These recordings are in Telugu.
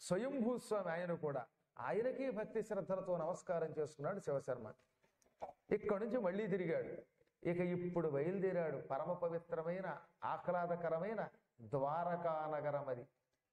స్వయంభూ స్వామి ఆయన కూడా ఆయనకి భక్తి శ్రద్ధలతో నమస్కారం చేసుకున్నాడు శివశర్మ ఇక్కడి నుంచి మళ్ళీ తిరిగాడు ఇక ఇప్పుడు బయలుదేరాడు పరమ పవిత్రమైన ఆహ్లాదకరమైన ద్వారకా నగరం అది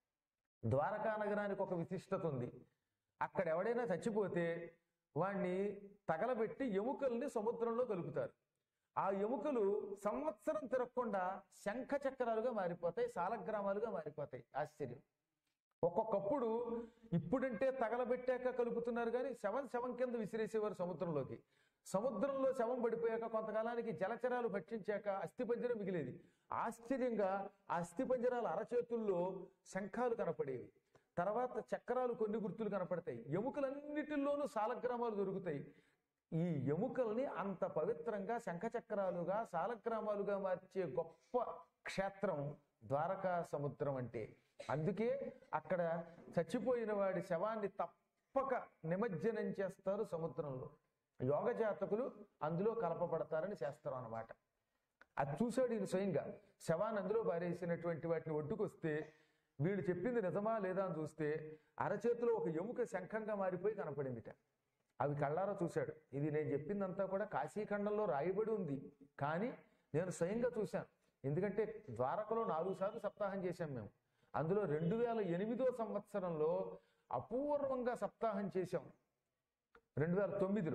ద్వారకా నగరానికి ఒక విశిష్టత ఉంది అక్కడ ఎవడైనా చచ్చిపోతే వాణ్ణి తగలబెట్టి ఎముకల్ని సముద్రంలో కలుపుతారు ఆ ఎముకలు సంవత్సరం తిరగకుండా శంఖ చక్రాలుగా మారిపోతాయి సాలగ్రామాలుగా మారిపోతాయి ఆశ్చర్యం ఒక్కొక్కప్పుడు ఇప్పుడంటే తగలబెట్టాక కలుపుతున్నారు కానీ శవం శవం కింద విసిరేసేవారు సముద్రంలోకి సముద్రంలో శవం పడిపోయాక కొంతకాలానికి జలచరాలు భక్షించాక అస్థిపంజరం మిగిలేది ఆశ్చర్యంగా ఆ అస్థిపంజరాల అరచేతుల్లో శంఖాలు కనపడేవి తర్వాత చక్రాలు కొన్ని గుర్తులు కనపడతాయి ఎముకలన్నిటిల్లోనూ సాలగ్రామాలు దొరుకుతాయి ఈ ఎముకల్ని అంత పవిత్రంగా శంఖచక్రాలుగా సాలగ్రామాలుగా మార్చే గొప్ప క్షేత్రం ద్వారకా సముద్రం అంటే అందుకే అక్కడ చచ్చిపోయిన వాడి శవాన్ని తప్పక నిమజ్జనం చేస్తారు సముద్రంలో యోగ జాతకులు అందులో కలపబడతారని చేస్తారు అన్నమాట అది చూశాడు ఈయన స్వయంగా శవాన్ని అందులో పారేసినటువంటి వాటిని ఒడ్డుకొస్తే వీడు చెప్పింది నిజమా లేదా అని చూస్తే అరచేతిలో ఒక ఎముక శంఖంగా మారిపోయి కనపడిందిట అవి కళ్ళారా చూశాడు ఇది నేను చెప్పిందంతా కూడా కాశీఖండంలో రాయబడి ఉంది కానీ నేను స్వయంగా చూశాను ఎందుకంటే ద్వారకలో నాలుగు సార్లు సప్తాహం చేశాం మేము అందులో రెండు వేల ఎనిమిదో సంవత్సరంలో అపూర్వంగా సప్తాహం చేశాం రెండు వేల తొమ్మిదిలో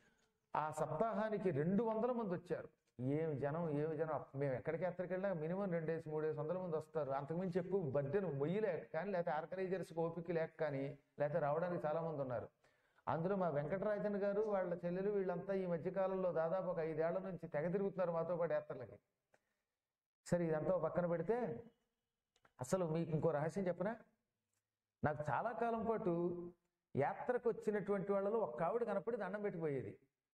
ఆ సప్తాహానికి రెండు వందల మంది వచ్చారు ఏం జనం ఏమి జనం మేము ఎక్కడికి ఎక్కడికి వెళ్ళినా మినిమం రెండేసి మూడేసి వందల మంది వస్తారు అంతకుమించి ఎక్కువ బద్దెను మొయ్యలేక కానీ లేకపోతే ఆర్గనైజర్స్ ఓపిక లేక కానీ లేకపోతే రావడానికి చాలా మంది ఉన్నారు అందులో మా వెంకటరాజన్ గారు వాళ్ళ చెల్లెలు వీళ్ళంతా ఈ మధ్యకాలంలో దాదాపు ఒక ఐదేళ్ల నుంచి తెగ తిరుగుతున్నారు మాతో పాటు యాత్రలకి సరే ఇదంతా ఓ పక్కన పెడితే అసలు మీకు ఇంకో రహస్యం చెప్పనా నాకు చాలా కాలం పాటు యాత్రకు వచ్చినటువంటి వాళ్ళలో ఒక ఆవిడ కనపడి దండం పెట్టిపోయేది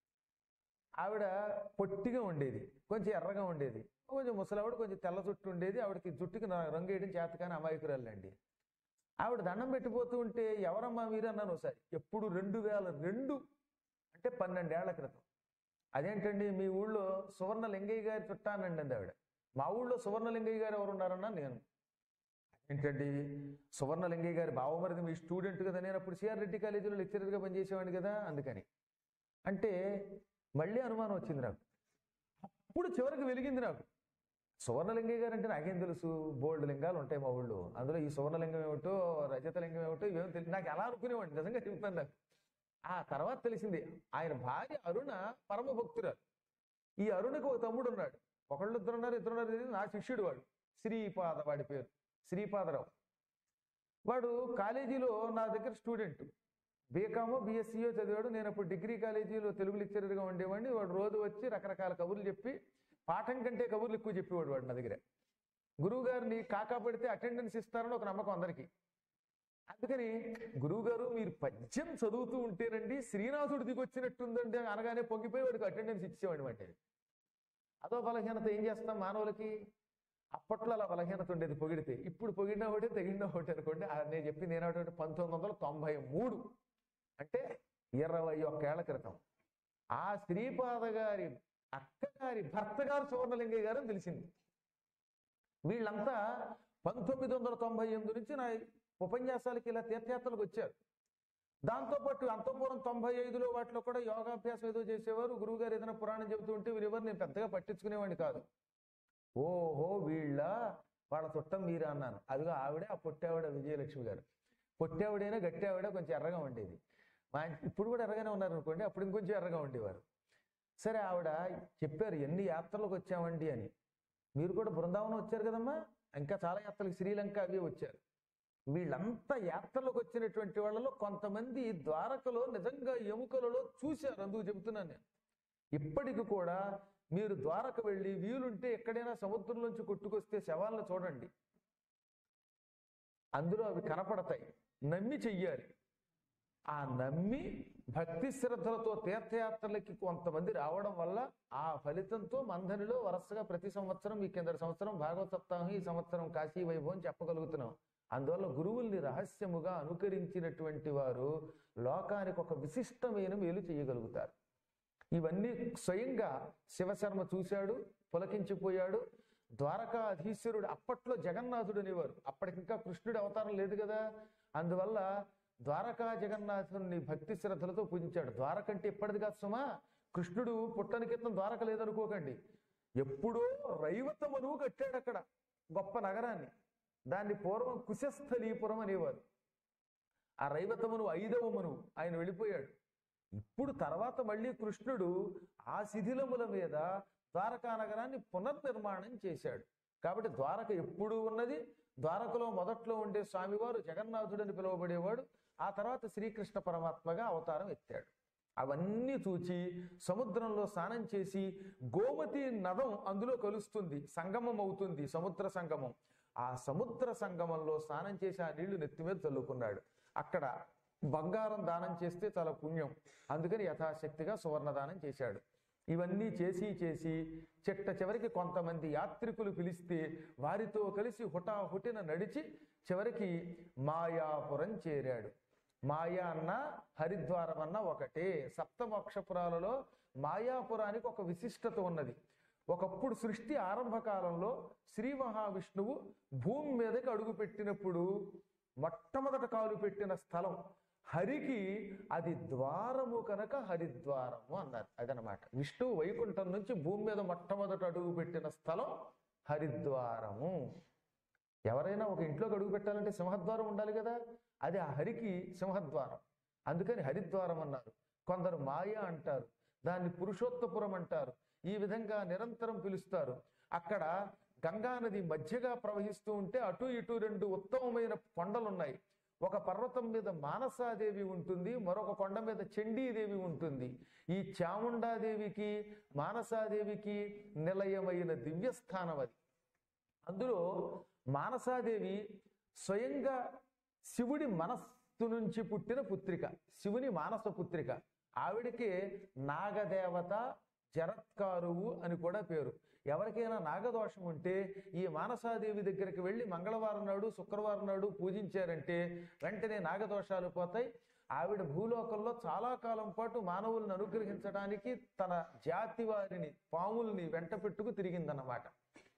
ఆవిడ పొట్టిగా ఉండేది కొంచెం ఎర్రగా ఉండేది కొంచెం ముసలావిడ కొంచెం తెల్ల జుట్టు ఉండేది ఆవిడకి జుట్టుకి నా- రంగు వేయడం చేతకాని అమాయకురాలండి ఆవిడ దండం పెట్టిపోతూ ఉంటే ఎవరమ్మా మీరు అన్నాను ఒకసారి ఎప్పుడు రెండు వేల రెండు అంటే పన్నెండేళ్ల క్రితం అదేంటండి మీ ఊళ్ళో సువర్ణ లింగయ్య గారి చుట్టానండి అంది ఆవిడ మా ఊళ్ళో సువర్ణ లింగయ్య గారు ఎవరు ఉన్నారన్నా నేను ఏంటండి సువర్ణ లింగయ్య గారి బావమరిది మీ స్టూడెంట్ కదా నేను అప్పుడు సిఆర్ రెడ్డి కాలేజీలో లెక్చరర్గా పనిచేసేవాడిని కదా అందుకని అంటే మళ్ళీ అనుమానం వచ్చింది నాకు అప్పుడు చివరికి వెలిగింది నాకు సువర్ణలింగయ్య గారు అంటే నాకేం తెలుసు బోల్డ్ లింగాలు ఉంటాయి మా ఊళ్ళో అందులో ఈ సువర్ణలింగం ఏమిటో రజతలింగం ఏమిటో ఇవేమో తెలియదు నాకు ఎలా అనుకునేవాడిని నిజంగా చెప్తాను నాకు ఆ తర్వాత తెలిసింది ఆయన భార్య అరుణ పరమ భక్తురాలు ఈ అరుణకు ఒక తమ్ముడు ఉన్నాడు ఒకళ్ళు ఇద్దరు ఉన్నారు ఇద్దరు ఉన్నారు తెలియదు, నా శిష్యుడు వాడు శ్రీపాద వాడి పేరు శ్రీపాదరావు వాడు కాలేజీలో నా దగ్గర స్టూడెంట్ బీకామో బిఎస్సీయో చదివాడు నేను అప్పుడు డిగ్రీ కాలేజీలో తెలుగు లెక్చరర్గా ఉండేవాడిని వాడు రోజు వచ్చి రకరకాల కబుర్లు చెప్పి పాఠం కంటే కబుర్లు ఎక్కువ చెప్పేవాడు వాడు నా దగ్గర గురువు గారిని కాకా పెడితే అటెండెన్స్ ఇస్తారని ఒక నమ్మకం అందరికీ అందుకని గురువు గారు మీరు పద్యం చదువుతూ ఉంటేనండి శ్రీనాథుడు దిగొచ్చినట్టుందండి అనగానే పొంగిపోయి వాడికి అటెండెన్స్ ఇచ్చేవాడు అంటే అదో బలహీనత ఏం చేస్తాం మానవులకి అప్పట్లో అలా బలహీనత ఉండేది పొగిడితే ఇప్పుడు పొగిడినా ఒకటి తెగిడినా ఒకటి అనుకోండి ఆ నేను చెప్పింది ఏనాటి పంతొమ్మిది వందల తొంభై మూడు అంటే ఇరవై ఒక్కేళ్ల క్రితం ఆ శ్రీపాద గారి అక్కగారి భర్త గారు సువర్ణలింగయ్య గారు అని తెలిసింది వీళ్ళంతా పంతొమ్మిది వందల తొంభై ఎనిమిది నుంచి నా ఉపన్యాసాలకి ఇలా తీర్థయాత్రలకు వచ్చారు దాంతోపాటు అంతఃపురం తొంభై ఐదులో వాటిలో కూడా యోగాభ్యాసం ఏదో చేసేవారు గురువు గారు ఏదైనా పురాణం చెబుతూ ఉంటే వీరెవరు నేను పెద్దగా పట్టించుకునేవాడిని కాదు ఓహో వీళ్ళ వాళ్ళ చుట్టం మీరా అన్నాను అదిగో ఆవిడే ఆ పొట్టావిడ విజయలక్ష్మి గారు పొట్టావిడైనా గట్టావిడ కొంచెం ఎర్రగా ఉండేది మా ఇప్పుడు కూడా ఎర్రగానే ఉన్నారు అనుకోండి అప్పుడు ఇంకొంచెం ఎర్రగా ఉండేవారు సరే ఆవిడ చెప్పారు ఎన్ని యాత్రలకు వచ్చామండి అని మీరు కూడా బృందావనం వచ్చారు కదమ్మా ఇంకా చాలా యాత్రలకు శ్రీలంక అవి వచ్చారు వీళ్ళంతా యాత్రలకు వచ్చినటువంటి వాళ్ళలో కొంతమంది ద్వారకలో నిజంగా ఎముకలలో చూశారు అందుకు చెబుతున్నాను నేను ఇప్పటికి కూడా మీరు ద్వారక వెళ్ళి వీలుంటే ఎక్కడైనా సముద్రంలోంచి కొట్టుకొస్తే శవాలను చూడండి అందులో అవి కనపడతాయి నమ్మి చెయ్యాలి ఆ నమ్మి భక్తి శ్రద్ధలతో తీర్థయాత్రలకి కొంతమంది రావడం వల్ల ఆ ఫలితంతో మందనిలో వరుసగా ప్రతి సంవత్సరం ఈ కింద సంవత్సరం భాగవత సప్తాహం ఈ సంవత్సరం కాశీ వైభవం చెప్పగలుగుతున్నాం అందువల్ల గురువుల్ని రహస్యముగా అనుకరించినటువంటి వారు లోకానికి ఒక విశిష్టమైన మేలు చేయగలుగుతారు ఇవన్నీ స్వయంగా శివశర్మ చూశాడు పులకించిపోయాడు ద్వారకా అధీశ్వరుడు అప్పట్లో జగన్నాథుడు అనేవారు అప్పటికింకా కృష్ణుడి అవతారం లేదు కదా అందువల్ల ద్వారకా జగన్నాథుని భక్తి శ్రద్ధలతో పూజించాడు ద్వారక అంటే ఇప్పటిది కాదు సుమా కృష్ణుడు పుట్టని క్రితం ద్వారక లేదనుకోకండి ఎప్పుడో రైవతమనువు కట్టాడు అక్కడ గొప్ప నగరాన్ని దాన్ని పూర్వం కుశస్థలీపురం అనేవారు ఆ రైవతమును ఐదవ మనువు ఆయన వెళ్ళిపోయాడు ఇప్పుడు తర్వాత మళ్ళీ కృష్ణుడు ఆ శిథిలముల మీద ద్వారకా నగరాన్ని పునర్నిర్మాణం చేశాడు కాబట్టి ద్వారక ఎప్పుడూ ఉన్నది ద్వారకలో మొదట్లో ఉండే స్వామివారు జగన్నాథుడని పిలువబడేవాడు ఆ తర్వాత శ్రీకృష్ణ పరమాత్మగా అవతారం ఎత్తాడు అవన్నీ చూచి సముద్రంలో స్నానం చేసి గోమతి నదం అందులో కలుస్తుంది సంగమం అవుతుంది సముద్ర సంగమం ఆ సముద్ర సంగమంలో స్నానం చేసి ఆ నీళ్లు నెత్తి మీద చల్లుకున్నాడు అక్కడ బంగారం దానం చేస్తే చాలా పుణ్యం అందుకని యథాశక్తిగా సువర్ణ దానం చేశాడు ఇవన్నీ చేసి చేసి చిట్ట చివరికి కొంతమంది యాత్రికులు పిలిస్తే వారితో కలిసి హుటాహుటిన నడిచి చివరికి మాయాపురం చేరాడు మాయా అన్న హరిద్వారం అన్న ఒకటే సప్తమోక్షపురాలలో మాయాపురానికి ఒక విశిష్టత ఉన్నది ఒకప్పుడు సృష్టి ఆరంభ కాలంలో శ్రీ మహావిష్ణువు భూమి మీదకి అడుగు పెట్టినప్పుడు మొట్టమొదట కాలు పెట్టిన స్థలం హరికి అది ద్వారము కనుక హరిద్వారము అన్నారు అదనమాట విష్ణువు వైకుంఠం నుంచి భూమి మీద మొట్టమొదట అడుగు పెట్టిన స్థలం హరిద్వారము ఎవరైనా ఒక ఇంట్లోకి అడుగు పెట్టాలంటే సింహద్వారం ఉండాలి కదా అది ఆ హరికి సింహద్వారం అందుకని హరిద్వారం అన్నారు కొందరు మాయ అంటారు దాన్ని పురుషోత్తపురం అంటారు ఈ విధంగా నిరంతరం పిలుస్తారు అక్కడ గంగా నది మధ్యగా ప్రవహిస్తూ ఉంటే అటు ఇటు రెండు ఉత్తమమైన కొండలు ఉన్నాయి ఒక పర్వతం మీద మానసాదేవి ఉంటుంది మరొక కొండ మీద చండీదేవి ఉంటుంది ఈ చాముండాదేవికి మానసాదేవికి నిలయమైన దివ్యస్థానం అది అందులో మానసాదేవి స్వయంగా శివుడి మనస్సు నుంచి పుట్టిన పుత్రిక శివుని మానస పుత్రిక ఆవిడకే నాగదేవత జరత్కారువు అని కూడా పేరు ఎవరికైనా నాగదోషం ఉంటే ఈ మానసాదేవి దగ్గరికి వెళ్ళి మంగళవారం నాడు శుక్రవారం నాడు పూజించారంటే వెంటనే నాగదోషాలు పోతాయి ఆవిడ భూలోకంలో చాలా కాలం పాటు మానవులను అనుగ్రహించడానికి తన జాతి వారిని పాముల్ని వెంట పెట్టుకు తిరిగిందన్నమాట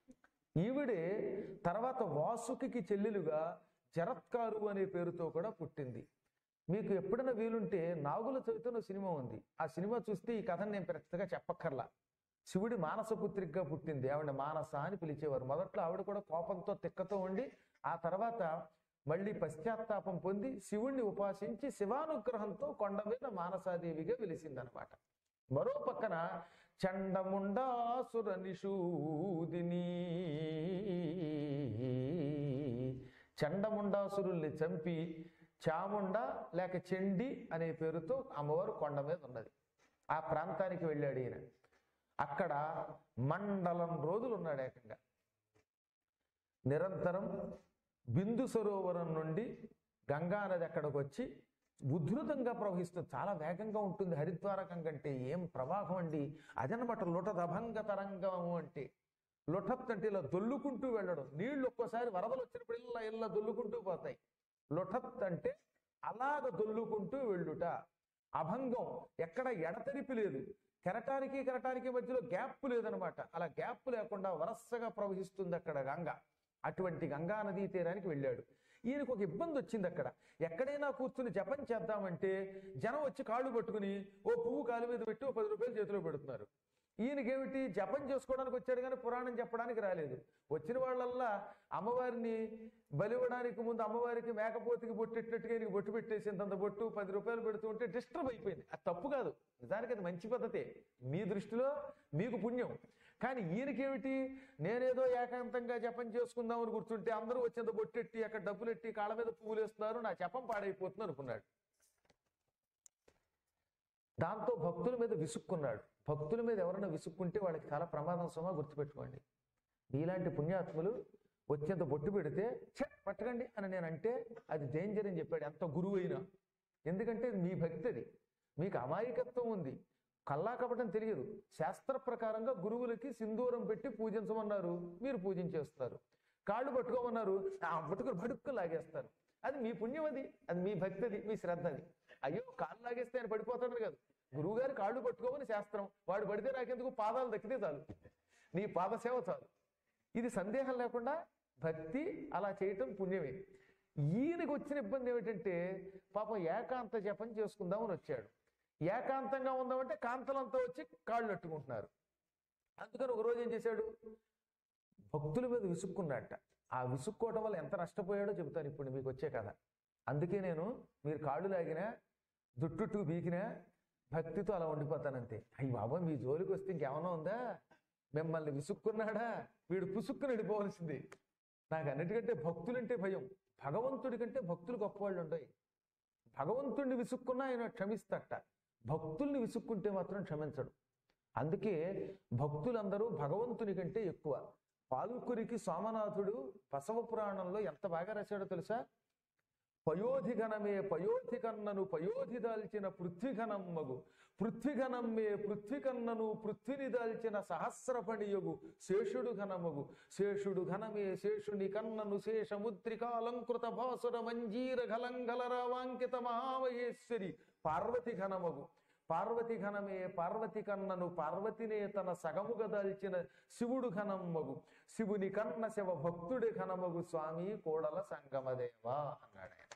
ఈవిడే తర్వాత వాసుకి చెల్లెలుగా జరత్కారు అనే పేరుతో కూడా పుట్టింది మీకు ఎప్పుడైనా వీలుంటే నాగుల చవితిలో సినిమా ఉంది ఆ సినిమా చూస్తే ఈ కథను నేను పెద్దగా చెప్పక్కర్లా శివుడి మానస పుత్రికగా పుట్టింది ఆవిడ మానస అని పిలిచేవారు మొదట్లో ఆవిడ కూడా కోపంతో తిక్కతో ఉండి ఆ తర్వాత మళ్ళీ పశ్చాత్తాపం పొంది శివుణ్ణి ఉపాసించి శివానుగ్రహంతో కొండ మీద మానసాదేవిగా వెలిసిందనమాట మరో పక్కన చండముండాసుర నిషూదిని చండముండాసురుల్ని చంపి చాముండ లేక చెండి అనే పేరుతో అమ్మవారు కొండ మీద ఉన్నది ఆ ప్రాంతానికి వెళ్ళాడు ఈయన అక్కడ మండలం రోజులు ఉన్నాడు ఏకంగా నిరంతరం బిందు సరోవరం నుండి గంగా నది అక్కడికి వచ్చి ఉధృతంగా ప్రవహిస్తుంది చాలా వేగంగా ఉంటుంది హరిద్వారకం కంటే ఏం ప్రవాహం అండి అదనమాట లుటదభంగ తరంగము అంటే లుఠత్ అంటే ఇలా దొల్లుకుంటూ వెళ్ళడం నీళ్లు ఒక్కోసారి వరదలు వచ్చినప్పుడు ఇలా ఇలా దొల్లుకుంటూ పోతాయి లుఠత్ అంటే అలాగ దొల్లుకుంటూ వెళ్ళుట అభంగం ఎక్కడ ఎడతెరిపి లేదు కెరటానికి కెరటానికి మధ్యలో గ్యాప్ లేదనమాట అలా గ్యాప్ లేకుండా వరసగా ప్రవహిస్తుంది అక్కడ గంగ అటువంటి గంగా నదీ తీరానికి వెళ్ళాడు ఈయనకు ఒక ఇబ్బంది వచ్చింది అక్కడ ఎక్కడైనా కూర్చుని జపం చేద్దామంటే జనం వచ్చి కాళ్ళు పట్టుకుని ఓ పువ్వు కాలు మీద పెట్టి ఓ పది రూపాయలు చేతిలో పెడుతున్నారు ఈయనకేమిటి జపం చేసుకోవడానికి వచ్చాడు కానీ పురాణం చెప్పడానికి రాలేదు వచ్చిన వాళ్ళల్లా అమ్మవారిని బలివ్వడానికి ముందు అమ్మవారికి మేకపోతికి బొట్టెట్టినట్టుగా ఈయనకి బొట్టు పెట్టేసింతంత బొట్టు పది రూపాయలు పెడుతూ ఉంటే డిస్టర్బ్ అయిపోయింది అది తప్పు కాదు నిజానికి అది మంచి పద్ధతే మీ దృష్టిలో మీకు పుణ్యం కానీ ఈయనకేమిటి నేనేదో ఏకాంతంగా జపం చేసుకుందామని కూర్చుంటే అందరూ వచ్చేంత బొట్టెట్టి అక్కడ డబ్బులెట్టి కాళ్ళ మీద పువ్వులు వేస్తున్నారు నా జపం పాడైపోతుంది అనుకున్నాడు దాంతో భక్తుల మీద విసుక్కున్నాడు భక్తుల మీద ఎవరైనా విసుక్కుంటే వాళ్ళకి చాలా ప్రమాదం సుమా గుర్తుపెట్టుకోండి మీలాంటి పుణ్యాత్ములు వచ్చేంత బొట్టు పెడితే ఛే పట్టకండి అని నేను అంటే అది డేంజర్ అని చెప్పాడు ఎంత గురువు అయినా ఎందుకంటే మీ భక్తి అది మీకు అమాయకత్వం ఉంది కల్లా కపటం తెలియదు శాస్త్ర ప్రకారంగా గురువులకి సింధూరం పెట్టి పూజించమన్నారు మీరు పూజించేస్తారు కాళ్ళు పట్టుకోమన్నారు ఆ పట్టుకుని బడుక్కు లాగేస్తారు అది మీ పుణ్యం అది అది మీ భక్తి అది మీ శ్రద్ధ అది అయ్యో కాళ్ళు లాగేస్తే ఆయన పడిపోతాడు కాదు గురువుగారి కాళ్ళు పట్టుకోమని శాస్త్రం వాడు పడితే నాకెందుకు పాదాలు దక్కితే చాలు నీ పాదసేవ చాలు ఇది సందేహం లేకుండా భక్తి అలా చేయటం పుణ్యమే ఈయనకి వచ్చిన ఇబ్బంది ఏమిటంటే పాపం ఏకాంత జపం చేసుకుందామని వచ్చాడు ఏకాంతంగా ఉందామంటే కాంతలంతా వచ్చి కాళ్ళు అట్టుకుంటున్నారు అందుకని ఒక రోజు ఏం చేశాడు భక్తుల మీద విసుక్కున్నట్ట ఆ విసుక్కోవటం వల్ల ఎంత నష్టపోయాడో చెబుతాను ఇప్పుడు మీకు వచ్చే కథ అందుకే నేను మీరు కాళ్ళు లాగినా జుట్టుట్టు బీకినా భక్తితో అలా ఉండిపోతానంతే అయ్యి బాబా మీ జోలికి వస్తే ఇంకేమన్నా ఉందా మిమ్మల్ని విసుక్కున్నాడా వీడు పుసుక్కుని వెళ్ళిపోవలసింది నాకు అన్నిటికంటే భక్తులంటే భయం భగవంతుడి కంటే భక్తులు గొప్పవాళ్ళు ఉండయి భగవంతుడిని విసుక్కున్నా ఆయన క్షమిస్తట భక్తుల్ని విసుక్కుంటే మాత్రం క్షమించడు అందుకే భక్తులందరూ భగవంతుని కంటే ఎక్కువ పాల్కురికి సోమనాథుడు బసవ పురాణంలో ఎంత బాగా రాశాడో తెలుసా పయోధిఘనమే పయోధికన్నను పయోధి దాల్చిన పృథ్వీఘనమ్మగు పృథ్వీఘనమ్మే పృథ్వీకన్నను పృథ్విని దాల్చిన సహస్రపణియగు శేషుడు ఘనమగు శేషుడు ఘనమే శేషుని కన్నను శేషముద్రికాలంకృత భాసుర మంజీర ఘలంఘలరావాంకిత మహామహేశ్వరి పార్వతి ఘనమగు పార్వతి ఘనమే పార్వతి కన్నను పార్వతినే తన సగముగా దాల్చిన శివుడు ఘనమ్మగు శివుని కన్న శివ భక్తుడి ఘనమగు స్వామి కోడల సంగమదేవా అన్నాడు ఆయన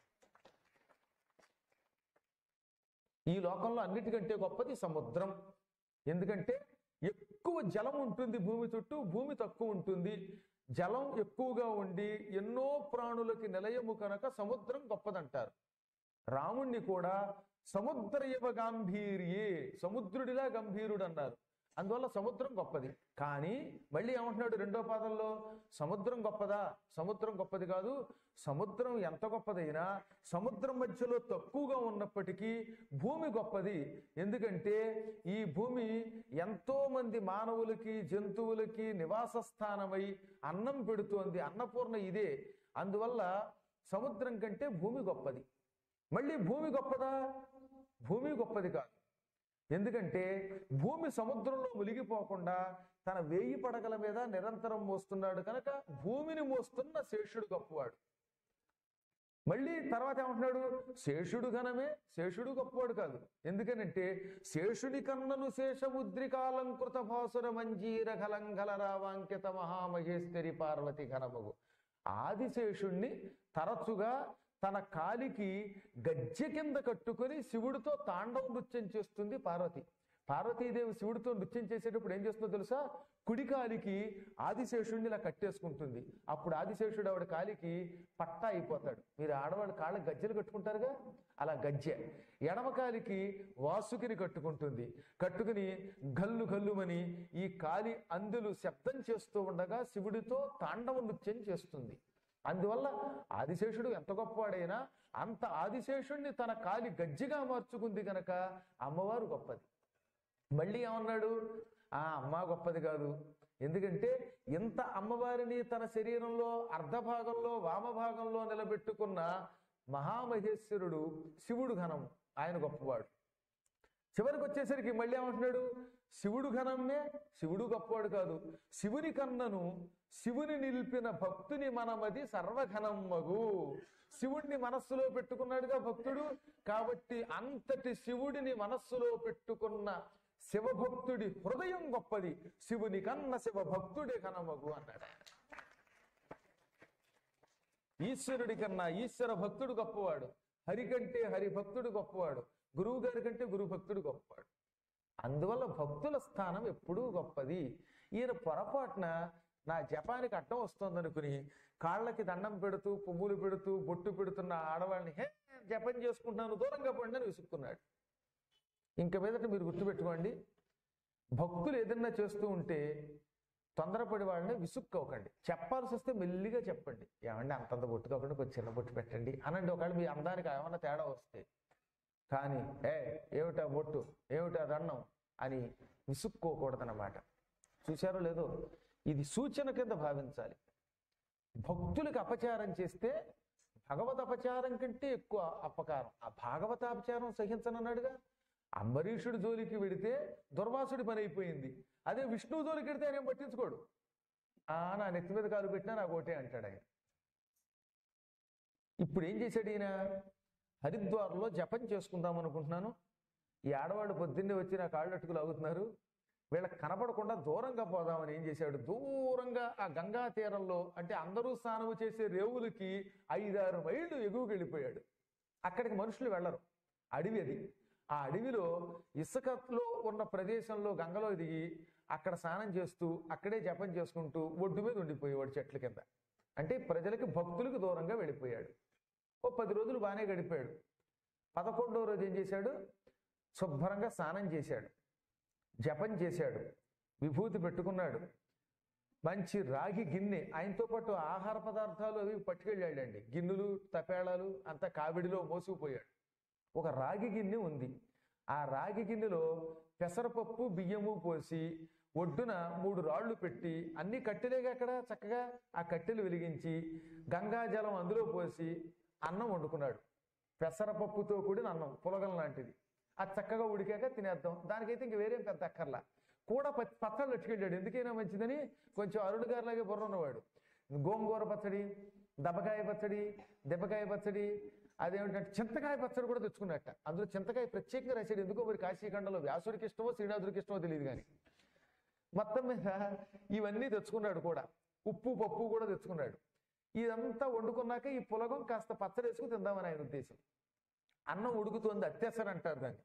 ఈ లోకంలో అన్నిటికంటే గొప్పది సముద్రం ఎందుకంటే ఎక్కువ జలం ఉంటుంది భూమి చుట్టూ భూమి తక్కువ ఉంటుంది జలం ఎక్కువగా ఉండి ఎన్నో ప్రాణులకి నిలయము కనుక సముద్రం గొప్పదంటారు రాముణ్ణి కూడా సముద్రయవ గాంభీర్యే సముద్రుడిలా గంభీరుడు అన్నారు అందువల్ల సముద్రం గొప్పది కానీ మళ్ళీ ఏమంటున్నాడు రెండో పాదంలో సముద్రం గొప్పదా సముద్రం గొప్పది కాదు సముద్రం ఎంత గొప్పదైనా సముద్రం మధ్యలో తక్కువగా ఉన్నప్పటికీ భూమి గొప్పది ఎందుకంటే ఈ భూమి ఎంతో మంది మానవులకి జంతువులకి నివాస స్థానమై అన్నం పెడుతోంది అన్నపూర్ణ ఇదే అందువల్ల సముద్రం కంటే భూమి గొప్పది మళ్ళీ భూమి గొప్పదా భూమి గొప్పది కాదు ఎందుకంటే భూమి సముద్రంలో మునిగిపోకుండా తన వేయి పడగల మీద నిరంతరం మోస్తున్నాడు కనుక భూమిని మోస్తున్న శేషుడు గొప్పవాడు మళ్ళీ తర్వాత ఏమంటున్నాడు శేషుడు ఘనమే శేషుడు గొప్పవాడు కాదు ఎందుకనంటే శేషుని కన్నను శేషముద్రికాలంకృత భాసుర మంజీర కలంగల రావాంకిత మహామహేశ్వరి పార్వతి ఘనమగు ఆదిశేషుణ్ణి తరచుగా తన కాలికి గజ్జె కింద కట్టుకొని శివుడితో తాండవ నృత్యం చేస్తుంది పార్వతి పార్వతీదేవి శివుడితో నృత్యం చేసేటప్పుడు ఏం చేస్తుందో తెలుసా కుడి కాలికి ఆదిశేషుడిని ఇలా కట్టేసుకుంటుంది అప్పుడు ఆదిశేషుడు ఆవిడ కాలికి పట్టా అయిపోతాడు మీరు ఆడవాళ్ళు కాళ్ళ గజ్జెలు కట్టుకుంటారుగా అలా గజ్జె ఎడమ కాలికి వాసుకిని కట్టుకుంటుంది కట్టుకుని గల్లు గల్లుమని ఈ కాలి అందులు శబ్దం చేస్తూ ఉండగా శివుడితో తాండవ నృత్యం చేస్తుంది అందువల్ల ఆదిశేషుడు ఎంత గొప్పవాడైనా అంత ఆదిశేషుణ్ణి తన కాలి గజ్జిగా మార్చుకుంది గనక అమ్మవారు గొప్పది మళ్ళీ ఏమన్నాడు ఆ అమ్మ గొప్పది కాదు ఎందుకంటే ఇంత అమ్మవారిని తన శరీరంలో అర్ధభాగంలో వామభాగంలో నిలబెట్టుకున్న మహామహేశ్వరుడు శివుడు ఘనం ఆయన గొప్పవాడు చివరికి వచ్చేసరికి మళ్ళీ ఏమంటున్నాడు శివుడు ఘనమ్మే శివుడు గొప్పవాడు కాదు శివుని కన్నను శివుని నిలిపిన భక్తుని మనమది సర్వఘనమ్మగు శివుడిని మనస్సులో పెట్టుకున్నాడుగా భక్తుడు కాబట్టి అంతటి శివుడిని మనస్సులో పెట్టుకున్న శివభక్తుడి హృదయం గొప్పది శివుని కన్న శివ భక్తుడే ఘనమగు అన్నాడు ఆయన ఈశ్వరుడి కన్నా ఈశ్వర భక్తుడు గొప్పవాడు హరి కంటే హరి భక్తుడు గొప్పవాడు గురువు గారి కంటే గురు భక్తుడు గొప్పవాడు అందువల్ల భక్తుల స్థానం ఎప్పుడూ గొప్పది ఈయన పొరపాటున నా జపానికి అడ్డం వస్తుంది అనుకుని కాళ్ళకి దండం పెడుతూ పువ్వులు పెడుతూ బొట్టు పెడుతున్న ఆడవాళ్ళని హే జపం చేసుకుంటున్నాను దూరంగా పడిన విసుక్కున్నాడు ఇంక మీదట మీరు గుర్తుపెట్టుకోండి భక్తులు ఏదన్నా చేస్తూ ఉంటే తొందరపడి వాళ్ళని విసుక్కోకండి చెప్పాల్సి వస్తే మెల్లిగా చెప్పండి ఏమండి అంతంత బొట్టు కాకుండా కొంచెం చిన్న బొట్టు పెట్టండి అనండి ఒకవేళ మీ అందానికి ఏమన్నా తేడా వస్తే కానీ ఏ ఏమిటా బొట్టు ఏమిటా దండం అని విసుక్కోకూడదన్నమాట చూశారో లేదో ఇది సూచన కింద భావించాలి భక్తులకు అపచారం చేస్తే భగవత అపచారం కంటే ఎక్కువ అపకారం ఆ భాగవత అపచారం సహించనన్నాడుగా అంబరీషుడి జోలికి వెడితే దుర్వాసుడి పని అయిపోయింది అదే విష్ణువు జోలికి వెడితే ఆయన ఏం పట్టించుకోడు ఆ నా నెత్తి మీద కాలు పెట్టినా నాకు ఒకటే అంటాడు ఆయన ఇప్పుడు ఏం చేశాడు ఈయన హరిద్వార్లో జపం చేసుకుందాం అనుకుంటున్నాను ఈ ఆడవాళ్ళు పొద్దున్నే వచ్చి నా కాళ్ళు అట్టుకు లాగుతున్నారు వీళ్ళకి కనపడకుండా దూరంగా పోదామని ఏం చేశాడు దూరంగా ఆ గంగా తీరంలో అంటే అందరూ స్నానం చేసే రేవులకి ఐదారు మైళ్ళు ఎగువకి వెళ్ళిపోయాడు అక్కడికి మనుషులు వెళ్ళరు అడవి అది ఆ అడవిలో ఇసుకలో ఉన్న ప్రదేశంలో గంగలో దిగి అక్కడ స్నానం చేస్తూ అక్కడే జపం చేసుకుంటూ ఒడ్డు మీద ఉండిపోయేవాడు చెట్ల కింద అంటే ప్రజలకి భక్తులకు దూరంగా వెళ్ళిపోయాడు ఓ పది రోజులు బాగానే గడిపాడు పదకొండో రోజు ఏం చేశాడు శుభ్రంగా స్నానం చేశాడు జపం చేశాడు విభూతి పెట్టుకున్నాడు మంచి రాగి గిన్నె ఆయనతో పాటు ఆహార పదార్థాలు అవి పట్టుకెళ్ళాడండి గిన్నెలు తపేళాలు అంతా కావిడిలో మోసుకుపోయాడు ఒక రాగి గిన్నె ఉంది ఆ రాగి గిన్నెలో పెసరపప్పు బియ్యము పోసి ఒడ్డున మూడు రాళ్ళు పెట్టి అన్ని కట్టెలేగా అక్కడ చక్కగా ఆ కట్టెలు వెలిగించి గంగాజలం అందులో పోసి అన్నం వండుకున్నాడు పెసరపప్పుతో కూడిన అన్నం పులగం లాంటిది అది చక్కగా ఉడికాక తినేద్దాం దానికైతే ఇంక వేరేం పెద్ద అక్కర్లా కూడా ప- పచ్చళ్ళు ఎట్టుకెళ్ళాడు ఎందుకైనా మంచిదని కొంచెం అరుడు గారిలాగే బుర్ర ఉన్నవాడు గోంగూర పచ్చడి దెబ్బకాయ పచ్చడి దెబ్బకాయ పచ్చడి అదేమిటంటే చింతకాయ పచ్చడి కూడా తెచ్చుకున్నట్ట అందులో చింతకాయ ప్రత్యేకంగా రాశాడు ఎందుకో మరి కాశీఖండంలో వ్యాసుడికి ఇష్టమో శ్రీనాథుడికి ఇష్టమో తెలియదు కానీ మొత్తం మీద ఇవన్నీ తెచ్చుకున్నాడు కూడా ఉప్పు పప్పు కూడా తెచ్చుకున్నాడు ఇదంతా వండుకున్నాక ఈ పులగం కాస్త పచ్చడి వేసుకుని తిందామని ఆయన ఉద్దేశం అన్నం ఉడుకుతుంది అత్యసర అంటారు దాన్ని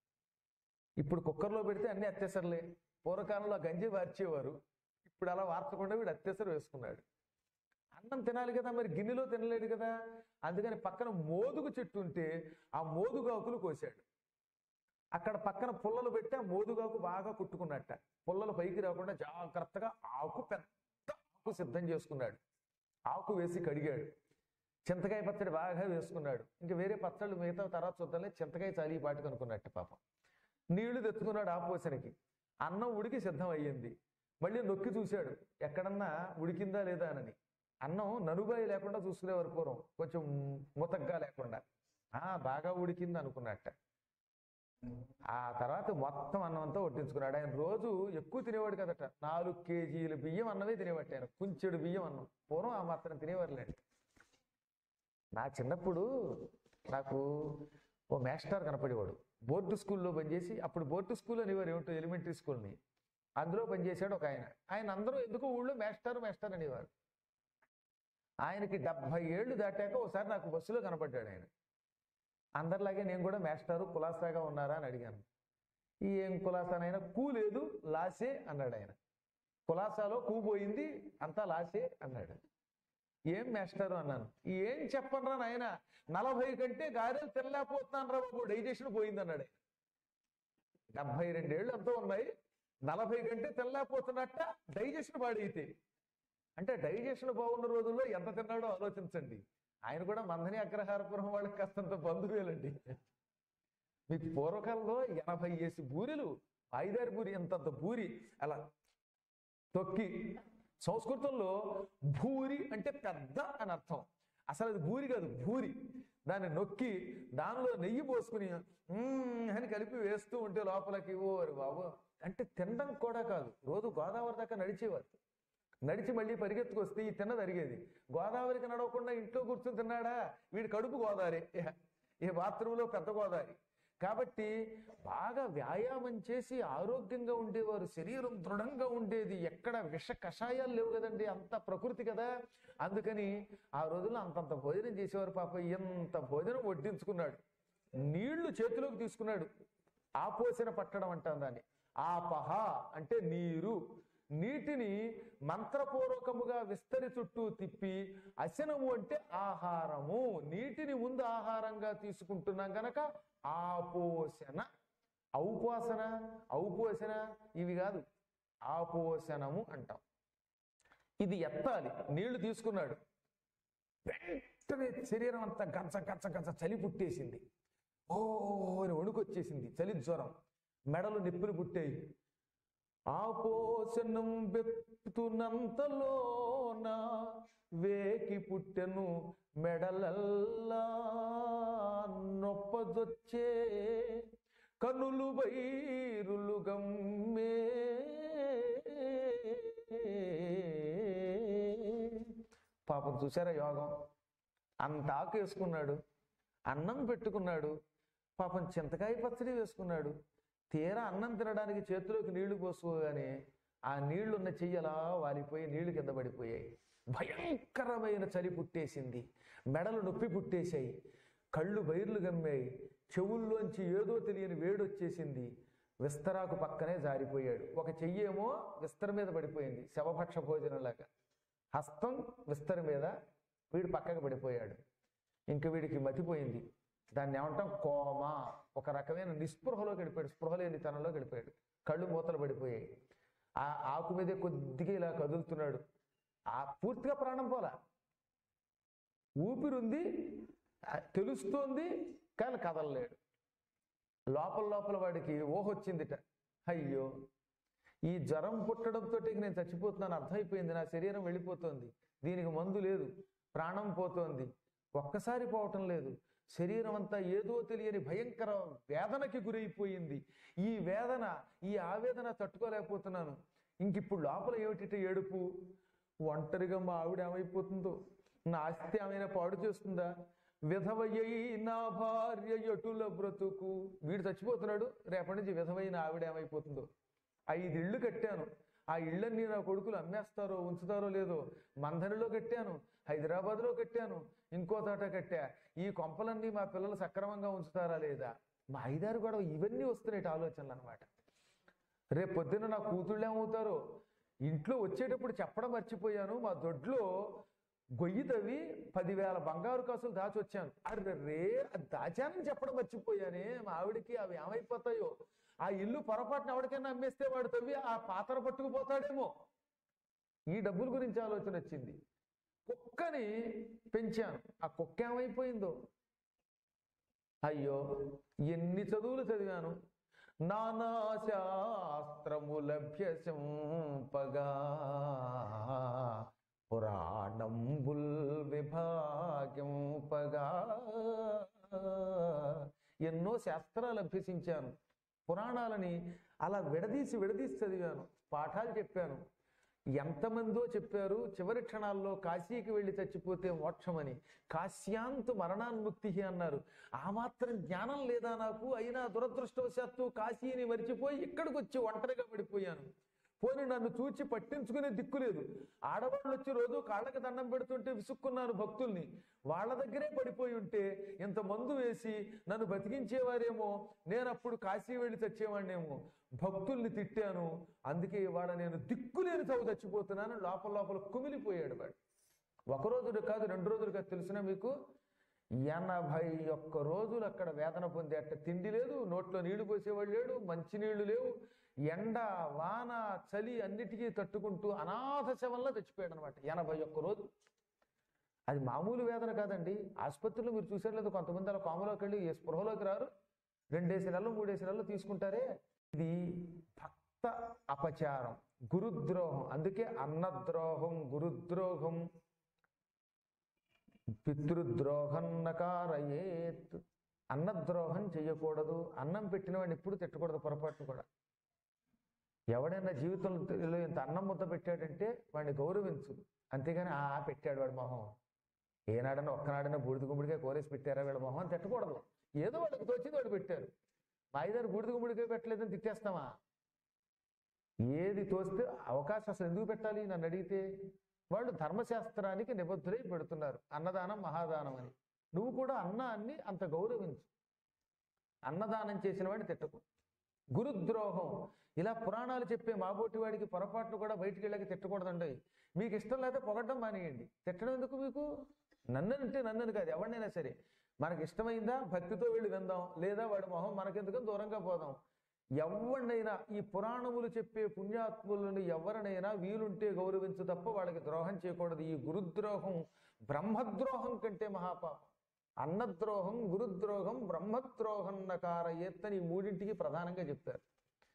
ఇప్పుడు కుక్కర్లో పెడితే అన్ని అత్యసరలే పూర్వకాలంలో గంజి వార్చేవారు ఇప్పుడు అలా వార్చకుండా వీడు అత్యసర వేసుకున్నాడు అన్నం తినాలి కదా మరి గిన్నెలో తినలేడు కదా అందుకని పక్కన మోదుగు చెట్టు ఉంటే ఆ మోదుగాకులు కోసాడు అక్కడ పక్కన పుల్లలు పెట్టి ఆ మోదుగాకు బాగా కుట్టుకున్నట్ట పుల్లలు పైకి రాకుండా జాగ్రత్తగా ఆకు పెద్ద ఆకు సిద్ధం చేసుకున్నాడు ఆకు వేసి కడిగాడు చింతకాయ పచ్చడి బాగా వేసుకున్నాడు ఇంకా వేరే పచ్చళ్ళు మిగతా తర్వాత చూద్దాంలే చింతకాయ చాలి ఈ పాటికి అనుకున్నట్టు పాపం నీళ్లు తెచ్చుకున్నాడు ఆ పోసనకి అన్నం ఉడికి సిద్ధం అయ్యింది మళ్ళీ నొక్కి చూశాడు ఎక్కడన్నా ఉడికిందా లేదా అని అన్నం ననుబాయి లేకుండా చూసుకునేవారు పూర్వం కొంచెం ముతగ్గా లేకుండా ఆ బాగా ఉడికింది అనుకున్నట్ట ఆ తర్వాత మొత్తం అన్నం అంతా వడ్డించుకున్నాడు ఆయన రోజు ఎక్కువ తినేవాడు కదట నాలుగు కేజీల బియ్యం అన్నమే తినేవాడు ఆయన కుంచెడు బియ్యం అన్నం పూర్వం ఆ మాత్రం తినేవారులేండి నా చిన్నప్పుడు నాకు ఓ మాస్టర్ కనపడేవాడు బోర్డు స్కూల్లో పనిచేసి అప్పుడు బోర్డు స్కూల్ అనేవారు ఏమిటో ఎలిమెంటరీ స్కూల్ని అందులో పనిచేశాడు ఒక ఆయన ఆయన అందరూ ఎందుకు ఊళ్ళో మాస్టర్ మాస్టర్ అనేవారు ఆయనకి డెబ్భై ఏళ్ళు దాటాక ఒకసారి నాకు బస్సులో కనపడ్డాడు ఆయన అందరిలాగే నేను కూడా మాస్టారు కులాసాగా ఉన్నారా అని అడిగాను ఈ ఏం కులాసానైనా కూ లేదు లాసే అన్నాడు ఆయన కులాసాలో కూ పోయింది అంతా లాసే అన్నాడు ఏం మాస్టారు అన్నాను ఏం చెప్పనరా నాయన నలభై కంటే గారెలు తినలేకపోతున్నాను రా బాబు డైజెషన్ పోయింది అన్నాడు ఆయన. డెబ్బై రెండేళ్ళు ఎంతో ఉన్నాయి నలభై కంటే తినలేకపోతున్నట్ట డైజెషన్ పాడైతే అంటే డైజెషన్ బాగున్న రోజుల్లో ఎంత తిన్నాడో ఆలోచించండి ఆయన కూడా మందని అగ్రహారపురం వాళ్ళకి కాస్తంత బంధువేలండి మీకు పూర్వకాలంలో ఎనభై వేసి బూరెలు ఐదారు బూరి ఎంతంత బూరి అలా తొక్కి సంస్కృతంలో భూరి అంటే పెద్ద అని అర్థం అసలు అది భూరి కాదు భూరి దాన్ని నొక్కి దానిలో నెయ్యి పోసుకుని "మ్మ్" అని కలిపి వేస్తూ ఉంటే లోపలికి ఓరి బాబు అంటే తినడం కూడా కాదు రోజు గోదావరి దాకా నడిచేవారు నడిచి మళ్ళీ పరిగెత్తుకొస్తే ఈ తిన్నది అరిగేది గోదావరికి నడవకుండా ఇంట్లో కూర్చుని తిన్నాడా వీడి కడుపు గోదావరి ఇహ. ఈ బాత్రూంలో పెద్ద గోదావరి కాబట్టి బాగా వ్యాయామం చేసి ఆరోగ్యంగా ఉండేవారు శరీరం దృఢంగా ఉండేది ఎక్కడ విష కషాయాలు లేవు కదండి అంత ప్రకృతి కదా అందుకని ఆ రోజుల్లో అంతంత భోజనం చేసేవారు పాప ఎంత భోజనం వడ్డించుకున్నాడు నీళ్లు చేతిలోకి తీసుకున్నాడు ఆపోసిన పట్టడం అంటాం దాన్ని ఆపహ అంటే నీరు నీటిని మంత్రపూర్వకముగా విస్తరి చుట్టూ తిప్పి అశనము అంటే ఆహారము నీటిని ముందు ఆహారంగా తీసుకుంటున్నాం గనక ఆపోషణ ఔపోసన ఔపోషణ ఇవి కాదు ఆపోషణము అంటాం ఇది ఎత్తాలి నీళ్లు తీసుకున్నాడు వెంటనే శరీరం అంతా గంచ గంచ గంచ చలి పుట్టేసింది ఓ అని వణుకొచ్చేసింది చలి జ్వరం మెడలు నిప్పులు పుట్టాయి ఆపోషణం బెత్తునంతలోన వేకి పుట్టెను మెడలల్లా నొప్పదొచ్చే కనులు వైరులు గమ్మే పాపం చూసారా యోగం అంత ఆకు వేసుకున్నాడు అన్నం పెట్టుకున్నాడు పాపం చింతకాయ పచ్చడి వేసుకున్నాడు తీరా అన్నం తినడానికి చేతిలోకి నీళ్లు పోసుకోగానే ఆ నీళ్లు ఉన్న చెయ్యి అలా వాలిపోయి నీళ్లు కింద పడిపోయాయి భయంకరమైన చలి పుట్టేసింది మెడలు నొప్పి పుట్టేశాయి కళ్ళు బైర్లు గమ్మాయి చెవుల్లోంచి ఏదో తెలియని వేడి వచ్చేసింది విస్తరాకు పక్కనే జారిపోయాడు ఒక చెయ్యేమో విస్తర మీద పడిపోయింది శవభక్ష భోజనంలాగా హస్తం విస్తర మీద వీడు పక్కకు పడిపోయాడు ఇంక వీడికి మతిపోయింది దాన్ని ఏమంటాం కోమ ఒక రకమైన నిస్పృహలో గడిపాడు స్పృహ లేని తనంలో గడిపాడు కళ్ళు మూతలు పడిపోయాయి ఆ ఆకు మీదే కొద్దిగా ఇలా కదులుతున్నాడు ఆ పూర్తిగా ప్రాణం పోలా ఊపిరుంది ఆ, తెలుస్తోంది కానీ కదలలేడు లోపల లోపల వాడికి ఊహొచ్చిందిట అయ్యో ఈ జ్వరం పుట్టడంతో నేను చచ్చిపోతున్నాను అర్థమైపోయింది నా శరీరం వెళ్ళిపోతోంది దీనికి మందు లేదు ప్రాణం పోతోంది ఒక్కసారి పోవటం లేదు శరీరం అంతా ఏదో తెలియని భయంకర వేదనకి గురైపోయింది ఈ వేదన ఈ ఆవేదన తట్టుకోలేకపోతున్నాను ఇంక ఇప్పుడు లోపల ఏమిటి ఏడుపు ఒంటరిగా మా ఆవిడ ఏమైపోతుందో నా ఆస్తి ఏమైనా పాడు చేస్తుందా విధవయ్యి నా భార్య ఎటుల బ్రతుకు వీడు చచ్చిపోతున్నాడు రేపటి నుంచి విధవైన ఆవిడ ఏమైపోతుందో ఐదు ఇళ్ళు కట్టాను ఆ ఇళ్ళన్నీ నా కొడుకులు అమ్మేస్తారో ఉంచుతారో లేదో మందరిలో కట్టాను హైదరాబాద్లో కట్టాను ఇంకో చోట కట్టా ఈ కొంపలన్నీ మా పిల్లలు సక్రమంగా ఉంచుతారా లేదా మా ఐదారు గొడవ ఇవన్నీ వస్తున్నాయి ఆలోచనలు అనమాట రేపు పొద్దున్న నా కూతుళ్ళు ఏమవుతారో ఇంట్లో వచ్చేటప్పుడు చెప్పడం మర్చిపోయాను మా దొడ్లో గొయ్యి తవ్వి పదివేల బంగారు కాసులు దాచొచ్చాను అర్రే రే అది దాచానని చెప్పడం మర్చిపోయానే మా ఆవిడకి అవి ఏమైపోతాయో ఆ ఇల్లు పొరపాటున ఎవరికైనా అమ్మేస్తే వాడు తవ్వి ఆ పాత్ర పట్టుకుపోతాడేమో ఈ డబ్బుల గురించి ఆలోచన వచ్చింది కుక్కని పెంచాను ఆ కుక్క ఏమైపోయిందో అయ్యో ఎన్ని చదువులు చదివాను నానా శాస్త్రములభ్యసింపగా పురాణంబుల్ విభాగింపగా ఎన్నో శాస్త్రాలు అభ్యసించాను పురాణాలని అలా విడదీసి విడదీసి చదివాను పాఠాలు చెప్పాను ఎంతమందో చెప్పారు చివరి క్షణాల్లో కాశీకి వెళ్ళి చచ్చిపోతే మోక్షమని కాశ్యాంతు మరణాన్ముక్తి అన్నారు ఆ మాత్రం జ్ఞానం లేదా నాకు అయినా దురదృష్టవశాత్తు కాశీని మరిచిపోయి ఇక్కడికి వచ్చి ఒంటరిగా పడిపోయాను పోనీ నన్ను చూచి పట్టించుకునే దిక్కు లేదు ఆడవాళ్ళు వచ్చి రోజు కాళ్ళకి దండం పెడుతుంటే విసుక్కున్నాను భక్తుల్ని వాళ్ళ దగ్గరే పడిపోయి ఉంటే ఇంత మందు వేసి నన్ను బతికించేవారేమో నేను అప్పుడు కాశీ వెళ్ళి చచ్చేవాడినేమో భక్తుల్ని తిట్టాను అందుకే ఇవాళ నేను దిక్కులేని చదువు చచ్చిపోతున్నాను లోపల లోపల కుమిలిపోయాడు వాడు ఒక రోజులు కాదు రెండు రోజులు కాదు తెలిసిన మీకు ఎనభై ఒక్క రోజులు అక్కడ వేదన పొందేట తిండి లేదు నోట్లో నీళ్లు పోసేవాడు లేడు మంచి నీళ్లు లేవు ఎండ వాన చలి అన్నిటికీ తట్టుకుంటూ అనాథ శవంలో చచ్చిపోయాడు అనమాట ఎనభై ఒక్క రోజు అది మామూలు వేదన కాదండి ఆసుపత్రిలో మీరు చూసారు లేదు కొంతమంది అలా కోమలోకి వెళ్ళి ఏ స్పృహలోకి రారు రెండేసి నెలలు మూడేసి నెలలు తీసుకుంటారే ఇది భక్త అపచారం గురుద్రోహం అందుకే అన్నద్రోహం గురుద్రోహం పితృద్రోహం నకారయేత్ అన్నద్రోహం చెయ్యకూడదు అన్నం పెట్టిన వాడిని ఎప్పుడు తిట్టకూడదు పొరపాటు కూడా ఎవడైనా జీవితంలో ఇంత అన్నం ముద్ద పెట్టాడంటే వాడిని గౌరవించు అంతేగాని ఆ పెట్టాడు వాడి మొహం ఏనాడన్నా ఒక్కనాడన్నా బూడిద గుమ్మడికాయ కోరేసి పెట్టారా వీళ్ళ మొహం అని తిట్టకూడదు ఏదో వాళ్ళకి తోచింది వాడు పెట్టారు మా ఐదారు బూడిద గుమ్మడికాయ పెట్టలేదని తిట్టేస్తామా ఏది తోస్తే అవకాశం అసలు ఎందుకు పెట్టాలి నన్ను అడిగితే వాళ్ళు ధర్మశాస్త్రానికి నిబద్ధులై పెడుతున్నారు అన్నదానం మహాదానం అని నువ్వు కూడా అన్నాన్ని అంత గౌరవించు అన్నదానం చేసిన వాడిని తిట్టకు గురుద్రోహం ఇలా పురాణాలు చెప్పే మాబోటి వాడికి పొరపాట్లు కూడా బయటికి వెళ్ళక తిట్టకూడదండి మీకు ఇష్టం లేకపోతే పొగడ్డం మానేయండి తిట్టడం ఎందుకు మీకు నన్ను అంటే నన్ను కాదు ఎవరినైనా సరే మనకి ఇష్టమైందా భక్తితో వెళ్ళి విందాం లేదా వాడి మొహం మనకెందుకు దూరంగా పోదాం ఎవరినైనా ఈ పురాణములు చెప్పే పుణ్యాత్ములను ఎవరినైనా వీలుంటే గౌరవించు తప్ప వాళ్ళకి ద్రోహం చేయకూడదు ఈ గురుద్రోహం బ్రహ్మద్రోహం కంటే మహాపాపం అన్నద్రోహం గురుద్రోహం బ్రహ్మద్రోహం నకార ఎత్తని ఈ మూడింటికి ప్రధానంగా చెప్పారు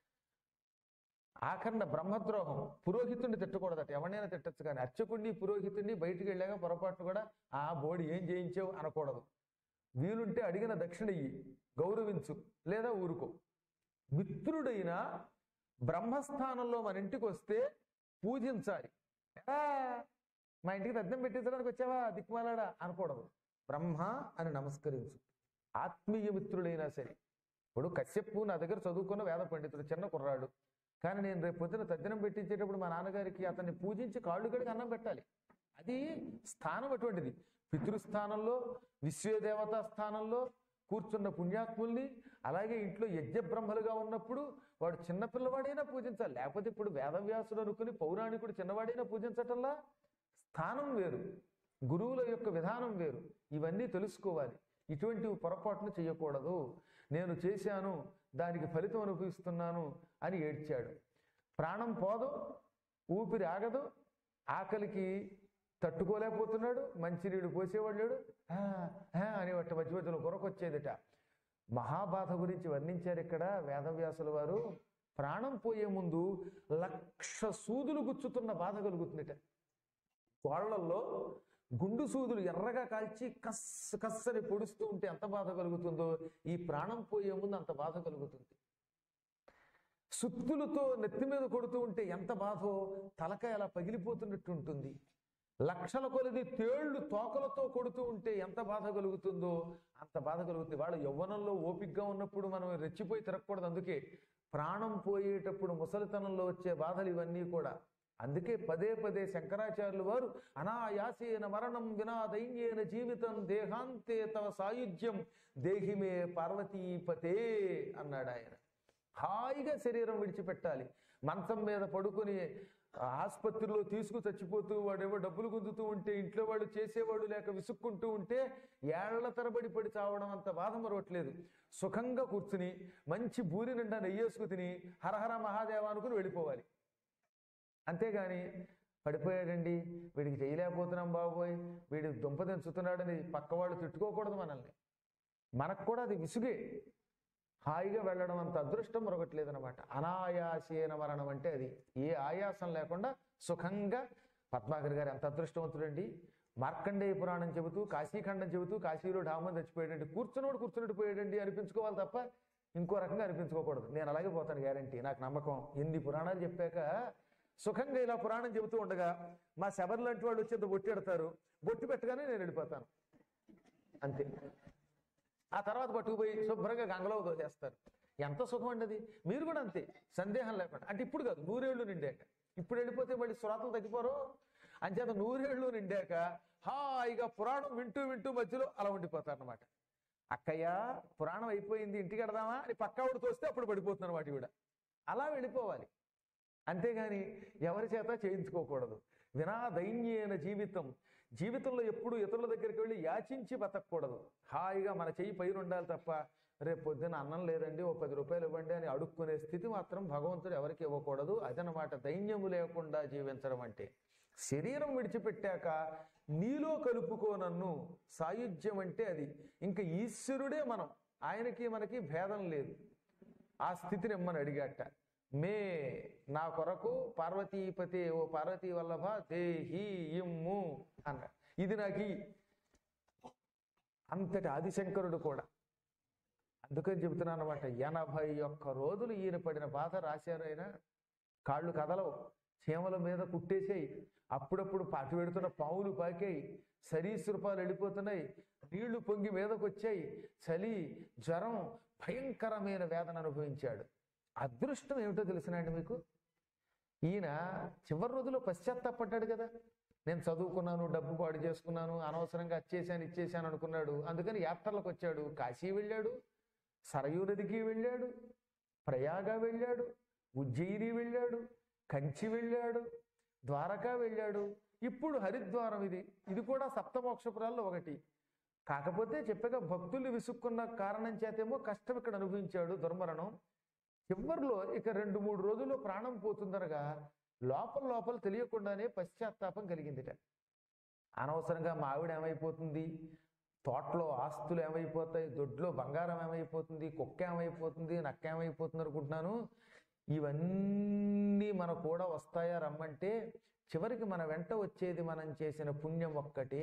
ఆఖరణ బ్రహ్మద్రోహం పురోహితుడిని తిట్టకూడదట ఎవరినైనా తిట్టచ్చు కానీ అర్చకుడిని పురోహితుడిని బయటికి వెళ్ళాక పొరపాటు కూడా ఆ బోడి ఏం చేయించావు అనకూడదు వీలుంటే అడిగిన దక్షిణ ఇయ్యి గౌరవించు లేదా ఊరుకో మిత్రుడైన బ్రహ్మస్థానంలో మన ఇంటికి వస్తే పూజించాలి "ఆ, మా ఇంటికి దద్దం పెట్టించడానికి వచ్చావా దిక్మాలాడా అనకూడదు బ్రహ్మ అని నమస్కరించు ఆత్మీయ మిత్రుడైనా సరే ఇప్పుడు కశ్యపు నా దగ్గర చదువుకున్న వేద పండితుడు చిన్న కుర్రాడు కానీ నేను రేపు పొద్దున తద్దినం పెట్టించేటప్పుడు మా నాన్నగారికి అతన్ని పూజించి కాళ్ళు కడిగి అన్నం పెట్టాలి అది స్థానం అటువంటిది పితృస్థానంలో విశ్వదేవతా స్థానంలో కూర్చున్న పుణ్యాత్ముల్ని అలాగే ఇంట్లో యజ్ఞ బ్రహ్మలుగా ఉన్నప్పుడు వాడు చిన్న పిల్లవాడైనా పూజించాలి లేకపోతే ఇప్పుడు వేదవ్యాసుడు అనుకుని పౌరాణికుడు చిన్నవాడైనా పూజించటంలా స్థానం వేరు గురువుల యొక్క విధానం వేరు ఇవన్నీ తెలుసుకోవాలి ఇటువంటి పొరపాట్లు చేయకూడదు నేను చేశాను దానికి ఫలితం అనుభవిస్తున్నాను అని ఏడ్చాడు ప్రాణం పోదు ఊపిరి ఆగదు ఆకలికి తట్టుకోలేకపోతున్నాడు మంచినీళ్ళు పోసేవాడు లేడు "ఆ, ఆ" అనేవాట మధ్య మధ్యలో కొరకొచ్చేదిట మహాబాధ గురించి వర్ణించారు ఇక్కడ వేదవ్యాసుల వారు ప్రాణం పోయే ముందు లక్ష సూదులు గుచ్చుతున్న బాధ కలుగుతుందిట గోళ్లల్లో గుండు సూదులు ఎర్రగా కాల్చి కస్ కస్సని పొడుస్తూ ఉంటే ఎంత బాధ కలుగుతుందో ఈ ప్రాణం పోయే ముందు అంత బాధ కలుగుతుంది సుత్తులతో నెత్తి మీద కొడుతూ ఉంటే ఎంత బాధో తలకాయ అలా పగిలిపోతున్నట్టు ఉంటుంది లక్షల కొలది తేళ్లు తోకలతో కొడుతూ ఉంటే ఎంత బాధ కలుగుతుందో అంత బాధ కలుగుతుంది వాళ్ళ యవ్వనంలో ఓపిగ్గా ఉన్నప్పుడు మనం రెచ్చిపోయి తిరగకూడదు అందుకే ప్రాణం పోయేటప్పుడు ముసలితనంలో వచ్చే బాధలు ఇవన్నీ కూడా అందుకే పదే పదే శంకరాచార్యులు వారు అనాయాసేన మరణం వినా దైన్యేన జీవితం దేహాంతే తవ సాయుధ్యం దేహిమే పార్వతీపతే అన్నాడు ఆయన హాయిగా శరీరం విడిచిపెట్టాలి మంచం మీద పడుకొని ఆసుపత్రిలో తీసుకు చచ్చిపోతూ వాడేవో డబ్బులు గుందుతూ ఉంటే ఇంట్లో వాడు చేసేవాడు లేక విసుక్కుంటూ ఉంటే ఏళ్ల తరబడి పడి చావడం అంత బాధ మరవట్లేదు సుఖంగా కూర్చుని మంచి బూరి నిండా నెయ్యేసుకు తిని హరహర మహాదేవ అనుకుని వెళ్ళిపోవాలి అంతేగాని పడిపోయాడండి వీడికి చేయలేకపోతున్నాం బాబోయ్ వీడి దుంప దించుతున్నాడని పక్కవాళ్ళు తిట్టుకోకూడదు మనల్ని మనకు కూడా అది విసుగే హాయిగా వెళ్ళడం అంత అదృష్టం మరొకట్లేదనమాట అనాయాసేన మరణం అంటే అది ఏ ఆయాసం లేకుండా సుఖంగా పద్మాకర్ గారు ఎంత అదృష్టవంతుడండి మార్కండేయ పురాణం చెబుతూ కాశీఖండం చెబుతూ కాశీలో డామన్ చచ్చిపోయాడండి కూర్చున్నోడు కూర్చున్నట్టు పోయాడండి అనిపించుకోవాలి తప్ప ఇంకో రకంగా అనిపించుకోకూడదు నేను అలాగే పోతాను గ్యారంటీ నాకు నమ్మకం ఎన్ని పురాణాలు చెప్పాక సుఖంగా ఇలా పురాణం చెబుతూ ఉండగా మా శబరి లాంటి వాళ్ళు వచ్చి ఇంత బొట్టి పెడతారు బొట్టు పెట్టగానే నేను వెళ్ళిపోతాను అంతే ఆ తర్వాత పట్టుకుపోయి శుభ్రంగా గంగలో దోచేస్తారు ఎంత సుఖం అండి అది మీరు కూడా అంతే సందేహం లేకుండా అంటే ఇప్పుడు కాదు నూరేళ్లు నిండాక ఇప్పుడు వెళ్ళిపోతే మళ్ళీ శ్రోతలు తగ్గిపోరు అంచేత నూరేళ్లు నిండాక హాయిగా పురాణం వింటూ వింటూ మధ్యలో అలా ఉండిపోతారు అనమాట అక్కయ్య పురాణం అయిపోయింది ఇంటికి వెడదామా అని పక్కావిడ తోస్తే అప్పుడు పడిపోతున్నారు వాటి కూడా అలా వెళ్ళిపోవాలి అంతేగాని ఎవరి చేత చేయించుకోకూడదు వినా దైన్యేన జీవితం జీవితంలో ఎప్పుడు ఇతరుల దగ్గరికి వెళ్ళి యాచించి బతకూడదు హాయిగా మన చెయ్యి పైన ఉండాలి తప్ప రేపు పొద్దున్న అన్నం లేదండి ఓ పది రూపాయలు ఇవ్వండి అని అడుక్కునే స్థితి మాత్రం భగవంతుడు ఎవరికి ఇవ్వకూడదు అదనమాట దైన్యము లేకుండా జీవించడం అంటే శరీరం విడిచిపెట్టాక నీలో కలుపుకో నన్ను సాయుధ్యం అంటే అది ఇంకా ఈశ్వరుడే మనం ఆయనకి మనకి భేదం లేదు ఆ స్థితిని ఇమ్మని అడిగాట మే నా కొరకు పార్వతీపతి ఓ పార్వతీ వల్లభ దేహి ఇమ్ము అన్న ఇది నాకు ఇయ్యి. అంతటి ఆదిశంకరుడు కూడా అందుకని చెబుతున్నాను అనమాట ఎనభై ఒక్క రోజులు ఈయన పడిన బాధ రాశారు ఆయన కాళ్ళు కదలవు చీమల మీద కుట్టేసాయి అప్పుడప్పుడు పాటు పెడుతున్న పావులు పాకాయి సరీసృపాలు వెళ్ళిపోతున్నాయి నీళ్లు పొంగి మీదకు వచ్చాయి చలి జ్వరం భయంకరమైన వేదన అనుభవించాడు అదృష్టం ఏమిటో తెలిసినండి మీకు ఈయన చివరి రోజుల్లో పశ్చాత్తాపడ్డాడు కదా నేను చదువుకున్నాను డబ్బు పాడు చేసుకున్నాను అనవసరంగా అచ్చేసాను ఇచ్చేసాను అనుకున్నాడు అందుకని యాత్రలకు వచ్చాడు కాశీ వెళ్ళాడు సరయూ నదికి వెళ్ళాడు ప్రయాగ వెళ్ళాడు ఉజ్జయిని వెళ్ళాడు కంచి వెళ్ళాడు ద్వారకా వెళ్ళాడు ఇప్పుడు హరిద్వారం ఇది ఇది కూడా సప్తమోక్షపురాల్లో ఒకటి కాకపోతే చెప్పగా భక్తులు విసుక్కున్న కారణం చేతేమో కష్టం ఇక్కడ అనుభవించాడు దుర్మరణం చివరిలో ఇక రెండు మూడు రోజుల్లో ప్రాణం పోతుందనగా లోపల లోపల తెలియకుండానే పశ్చాత్తాపం కలిగిందిట అనవసరంగా మా ఆవిడ ఏమైపోతుంది తోటలో ఆస్తులు ఏమైపోతాయి దొడ్లో బంగారం ఏమైపోతుంది కుక్క ఏమైపోతుంది నక్క ఏమైపోతుంది అనుకుంటున్నాను ఇవన్నీ మన కూడా వస్తాయా రమ్మంటే చివరికి మన వెంట వచ్చేది మనం చేసిన పుణ్యం ఒక్కటే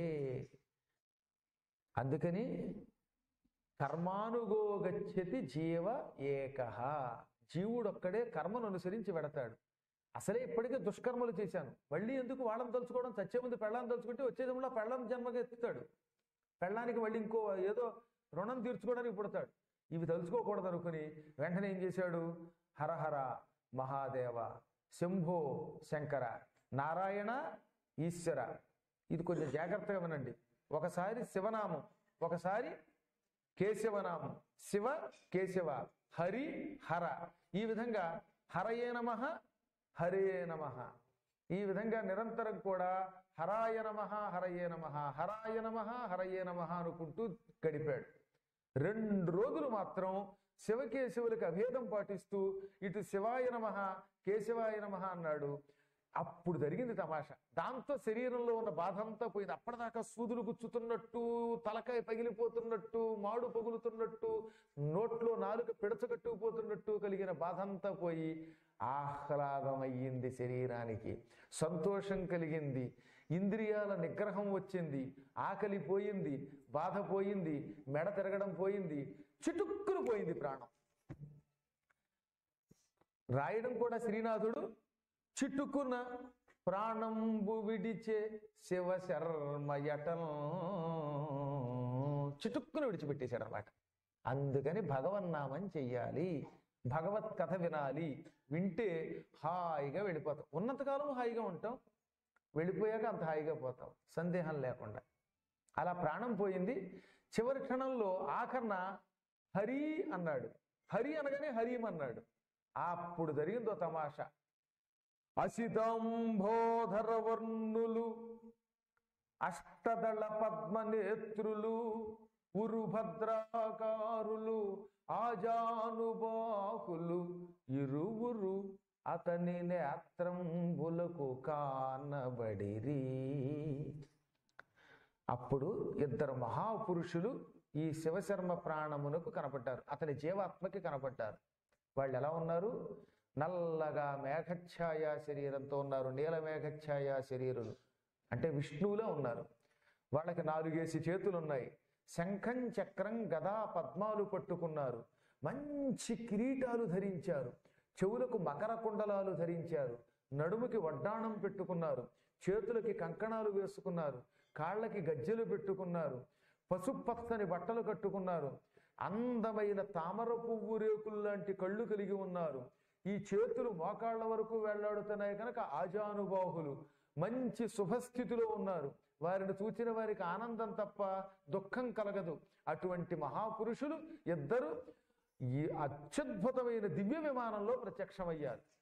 అందుకని కర్మానుగో గచ్చతి జీవ ఏకహ జీవుడొక్కడే కర్మను అనుసరించి వెడతాడు అసలే ఇప్పటికే దుష్కర్మలు చేశాను మళ్ళీ ఎందుకు వాళ్ళని తలుచుకోవడం చచ్చే ముందు పెళ్ళాన్ని తలుచుకుంటే వచ్చేదంలో పెళ్ళం జన్మగా ఎత్తుతాడు పెళ్ళానికి మళ్ళీ ఇంకో ఏదో రుణం తీర్చుకోవడానికి పుడతాడు ఇవి తలుచుకోకూడదు అనుకుని వెంటనే ఏం చేశాడు హరహర మహాదేవ శంభో శంకర నారాయణ ఈశ్వర ఇది కొంచెం జాగ్రత్తగా వినండి ఒకసారి శివనామం ఒకసారి కేశవనామం శివ కేశవ హరి హర ఈ విధంగా హరయే నమ హరే నమ ఈ విధంగా నిరంతరం కూడా హరాయ నమ హరయే నమ హరాయ నమ హరయే నమ అనుకుంటూ గడిపాడు రెండు రోజులు మాత్రం శివకేశవులకు అభేదం పాటిస్తూ ఇటు శివాయ నమ కేశవాయ నమ అన్నాడు అప్పుడు జరిగింది తమాషా దాంతో శరీరంలో ఉన్న బాధ అంతా పోయింది అప్పటిదాకా సూదులు గుచ్చుతున్నట్టు తలకాయ పగిలిపోతున్నట్టు మాడు పగులుతున్నట్టు నోట్లో నాలుక పిడచగట్టుకుపోతున్నట్టు కలిగిన బాధ అంతా పోయి ఆహ్లాదం అయ్యింది శరీరానికి సంతోషం కలిగింది ఇంద్రియాల నిగ్రహం వచ్చింది ఆకలి పోయింది బాధ పోయింది మెడ తిరగడం పోయింది చిటుక్కులు పోయింది ప్రాణం రాయడం కూడా శ్రీనాథుడు చిట్టుకున్న ప్రాణంబు విడిచే శివ శర్మయటం చిటుక్కున విడిచిపెట్టేశాడు అనమాట అందుకని భగవన్నామం చెయ్యాలి భగవత్ కథ వినాలి వింటే హాయిగా వెళ్ళిపోతాం ఉన్నంతకాలం హాయిగా ఉంటాం వెళ్ళిపోయాక అంత హాయిగా పోతాం సందేహం లేకుండా అలా ప్రాణం పోయింది చివరి క్షణంలో ఆఖరణ హరి అన్నాడు హరి అనగానే హరీం అన్నాడు అప్పుడు జరిగిందో తమాషా అసితంబోధర వర్ణులు అష్టదళ పద్మనేత్రులు ఉరుభద్రాకారులు ఆజానుబాహులు ఇరువురు అతని నేత్రంబులకు కానబడిరి అప్పుడు ఇద్దరు మహాపురుషులు ఈ శివశర్మ ప్రాణమునకు కనపడ్డారు అతని జీవాత్మకి కనపడ్డారు వాళ్ళు ఎలా ఉన్నారు నల్లగా మేఘఛాయ శరీరంతో ఉన్నారు నీల మేఘఛాయ శరీరులు అంటే విష్ణువులో ఉన్నారు వాళ్ళకి నాలుగేసి చేతులు ఉన్నాయి శంఖం చక్రం గదా పద్మాలు పట్టుకున్నారు మంచి కిరీటాలు ధరించారు చెవులకు మకర కుండలాలు ధరించారు నడుముకి వడ్డాణం పెట్టుకున్నారు చేతులకి కంకణాలు వేసుకున్నారు కాళ్ళకి గజ్జెలు పెట్టుకున్నారు పసుపచ్చని బట్టలు కట్టుకున్నారు అందమైన తామర పువ్వు రేకులు లాంటి కళ్ళు కలిగి ఉన్నారు ఈ చేతులు మోకాళ్ళ వరకు వెళ్లాడుతున్నాయి కనుక ఆజానుబాహులు మంచి శుభస్థితిలో ఉన్నారు వారిని చూచిన వారికి ఆనందం తప్ప దుఃఖం కలగదు అటువంటి మహాపురుషులు ఇద్దరు ఈ అత్యద్భుతమైన దివ్య విమానంలో ప్రత్యక్షమయ్యారు